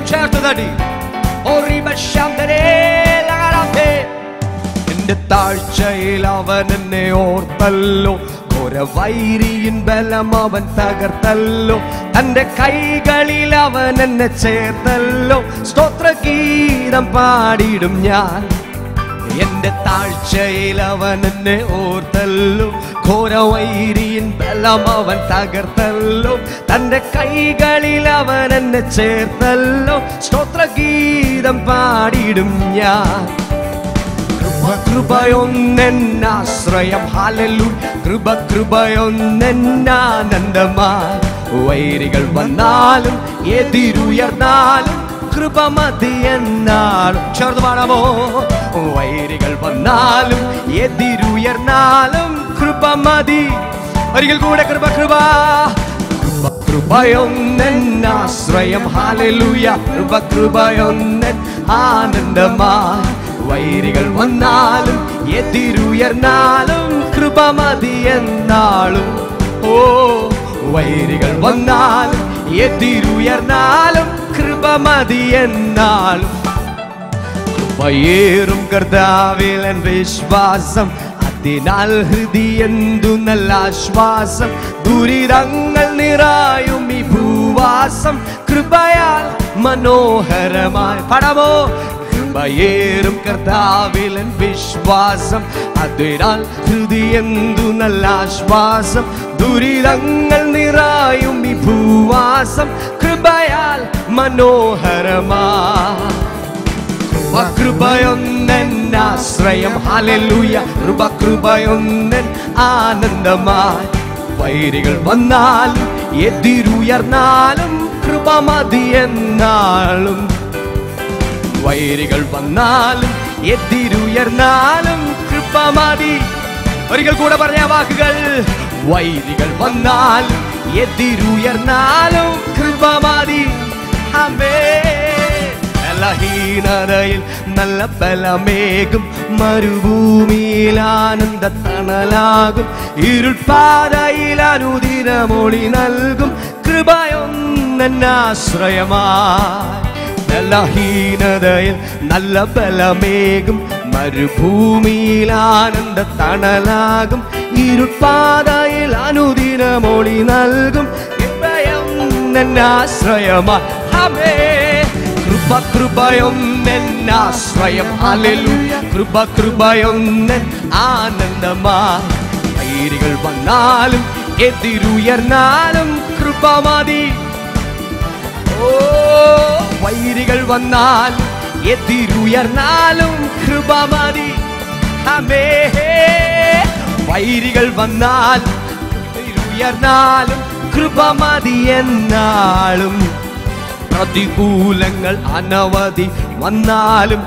ചേർത്ത് തടി എന്റെ താഴ്ചയിൽ അവൻ എന്നെ ഓർത്തല്ലോ വൈരിയിൻ ബലം അവൻ തകർത്തല്ലോ തന്റെ കൈകളിൽ അവൻ എന്നെ ചേർത്തല്ലോ സ്തോത്രഗീതം പാടിയിടും ഞാൻ എന്റെ താഴ്ചയിൽ അവൻ എന്നെ ഓർത്തല്ലോ ഘോരവൈരിയിൻ ബലം അവൻ തകർത്തല്ലോ തന്റെ കൈകളിൽ അവൻ എന്നെ ചേർത്തല്ലോ സ്തോത്രഗീതം പാടിയിടും ഞാൻ കൃപ കൃപയൊന്നെന്നാശ്രയം ഹാലലു കൃപ കൃപയൊന്നെന്നാനന്ദമായി വൈരികൾ വന്നാലും എതിരുയർന്നാലും കൃപ മതി എന്നാലും ചേർന്ന് പാടാമോ വൈരികൾ വന്നാലും എതിരുയർന്നാലും കൃപ മതി ഒരിക്കൽ കൂടെ കൃപ കൃപ കൃപ കൃപയൊന്നെന്നാശ്രയം ഹാലലൂയ കൃപ കൃപയൊന്നൻ ആനന്ദമായി വൈരികൾ വന്നാലും എതിരുയർന്നാലും കൃപ മതി എന്നാളും ഓ വൈരികൾ വന്നാലും എതിരുയർന്നാലും കൃപ മതി എന്നാളും കൃപയേറും കർത്താവിലൻ വിശ്വാസം അതിനാൽ ഹൃദയന്തു നല്ല ആശ്വാസം ദുരിതങ്ങൾ നിറായും ഈ ഭൂവാസം കൃപയാൽ മനോഹരമായി പടമോ കൃപയേറും കർത്താവിലൻ വിശ്വാസം അതിനാൽ ഹൃദയന്തു നല്ല ആശ്വാസം ദുരിതങ്ങൾ നിറായും ഈ ഭൂവാസം കൃപയാൽ മനോഹരമായി കൃപയൊന്നെന്നാശ്രയം ഹാലലൂയ കൃപ കൃപയൊന്നൻ ആനന്ദമായി വൈരികൾ വന്നാലും എതിരുയർന്നാലും കൃപ മതി എന്നാളും വൈരികൾ വന്നാലും എതിരുയർന്നാലും കൃപ മതി ഒരിക്കൽ കൂടെ പറഞ്ഞ വാക്കുകൾ വൈരികൾ വന്നാലും എതിരുയർന്നാലും കൃപ മതി അമേ ബലഹീനതയിൽ നല്ല ബലമേകും മരുഭൂമിയിൽ ആനന്ദ തണലാകും ഇരുൾപാതയിൽ അനുദിനമൊളി നൽകും കൃപയൊന്നാശ്രയമായി ബലഹീനതയിൽ നല്ല ബലമേകും മരുഭൂമിയിൽ ആനന്ദ തണലാകും ഇരുൾപാതയിൽ അനുദിനമൊളി നൽകും കൃപയൊന്നാശ്രയമായി ഹമേ കൃപ കൃപയൊന്നെന്നാശ്രയം ഹല്ലേലൂയ കൃപ കൃപയൊന്നൻ ആനന്ദമായി വൈരികൾ വന്നാലും എതിരുയർന്നാലും കൃപ മതി ഓ വൈരികൾ വന്നാലും എതിരുയർന്നാലും കൃപ മതി അമേ വൈരികൾ വന്നാൽ എതിരുയർന്നാലും കൃപ മതി എന്നാളും പ്രതികൂലങ്ങൾ അനവധി വന്നാലും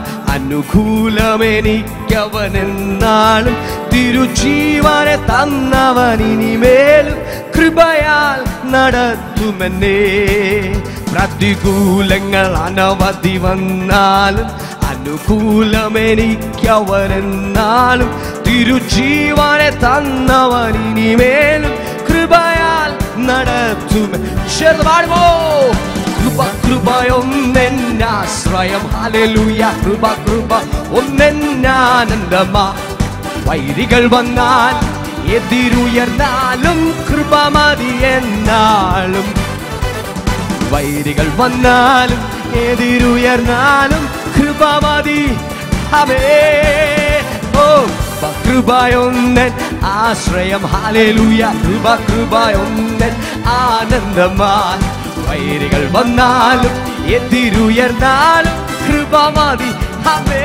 അനുകൂലമെനിക്കവനെന്നാളും തിരുജീവനെ തന്നവൻ ഇനിമേലും കൃപയാൽ നടത്തുമെന്നേ പ്രതികൂലങ്ങൾ അനവധി വന്നാലും അനുകൂലമെനിക്കവരെന്നാലും തിരുജീവനെ തന്നവൻ ഇനിമേലും കൃപയാൽ നടത്തുമേ ചേർന്ന് പാടുമോ കൃപ കൃപയൊന്നെന്നാശ്രയം ഹല്ലേലൂയ കൃപ കൃപ ഒന്നെന്നാനന്ദമാ വൈരികൾ വന്നാൽ എതിരുയർന്നാലും കൃപ മതി എന്നാലും വൈരികൾ വന്നാലും എതിരുയർന്നാലും കൃപ മതി അവേ ഓ കൃപയൊന്നൻ ആശ്രയം ഹാലേലൂയ കൃപ കൃപയൊന്നൻ ആനന്ദമായി വൈരികൾ വന്നാലും എതിരുയർന്നാലും കൃപ മതി അവേ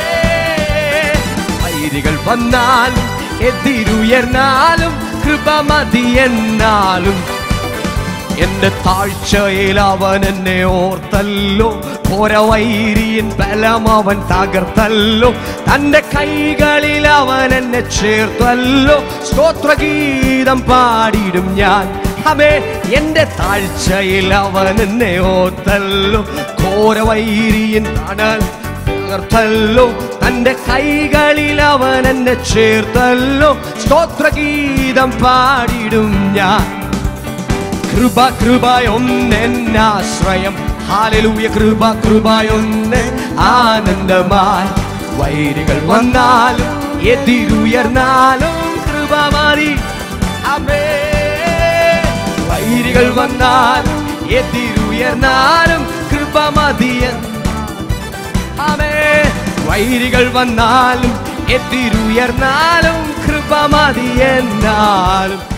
വൈരികൾ വന്നാലും എതിരുയർന്നാലും കൃപ മതി എന്നാലും എന്റെ താഴ്ചയിൽ അവൻ എന്നെ ഓർത്തല്ലോ ഘോരവൈരിയൻ ബലം അവൻ തകർത്തല്ലോ തന്റെ കൈകളിൽ അവൻ എന്നെ ചേർത്തല്ലോ സ്തോത്രഗീതം പാടിയിടും ഞാൻ അമേ എന്റെ താഴ്ചയിൽ അവൻ എന്നെ ഓർത്തല്ലോ ഘോരവൈരിയൻ തണൽ തകർത്തല്ലോ തന്റെ കൈകളിൽ അവൻ എന്നെ ചേർത്തല്ലോ സ്തോത്രഗീതം പാടിയിടും ഞാൻ കൃപ കൃപയൊന്നെന്നാശ്രയം ഹാലലൂയ കൃപ കൃപയൊന്ന് ആനന്ദമായി വൈരികൾ വന്നാലും എതിരുയർന്നാലും കൃപ മാറി അമേ വൈരികൾ വന്നാലും എതിരുയർന്നാലും കൃപ മതിയൻ ആമേ വൈരികൾ വന്നാലും എതിരുയർന്നാലും കൃപ മതിയെന്നാലും